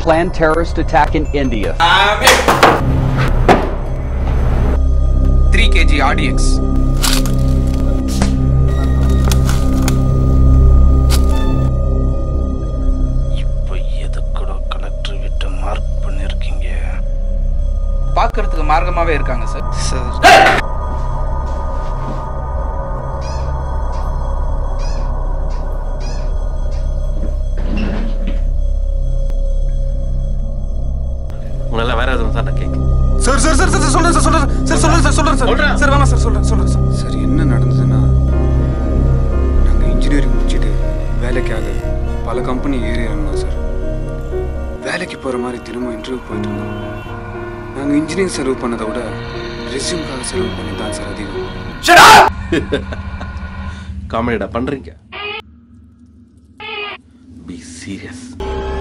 planned terrorist attack in India. Three KG ஆடியக்ஸ் இப்போ எதுக்கூட கலெக்டர் விட்டு மார்க் பண்ணிருக்கீங்க பார்க்கறதுக்கு மார்க்கமாவே இருக்காங்க சார் சார் உங்களால வேற எதுவும் சார் நான் கேட்க சார் சார் சார் சார் சொல்றேன் சார் சொல்றேன் சார் சொல்றேன் சார் சொல்றேன் சார் சார் வேணாம் சார் சொல்றேன் சொல்றேன் சார் சார் என்ன நடந்ததுன்னா நாங்கள் இன்ஜினியரிங் முடிச்சுட்டு வேலைக்காக பல கம்பெனி ஏறி இறங்கினோம் சார் வேலைக்கு போகிற மாதிரி தினமும் இன்டர்வியூ போயிட்டு இருந்தோம் நாங்கள் இன்ஜினியரிங் செலவு பண்ணதை விட ரெஸ்யூம்காக செலவு பண்ணி தான் சார் அதிகம் காமெடிடா பண்றீங்க பி சீரியஸ்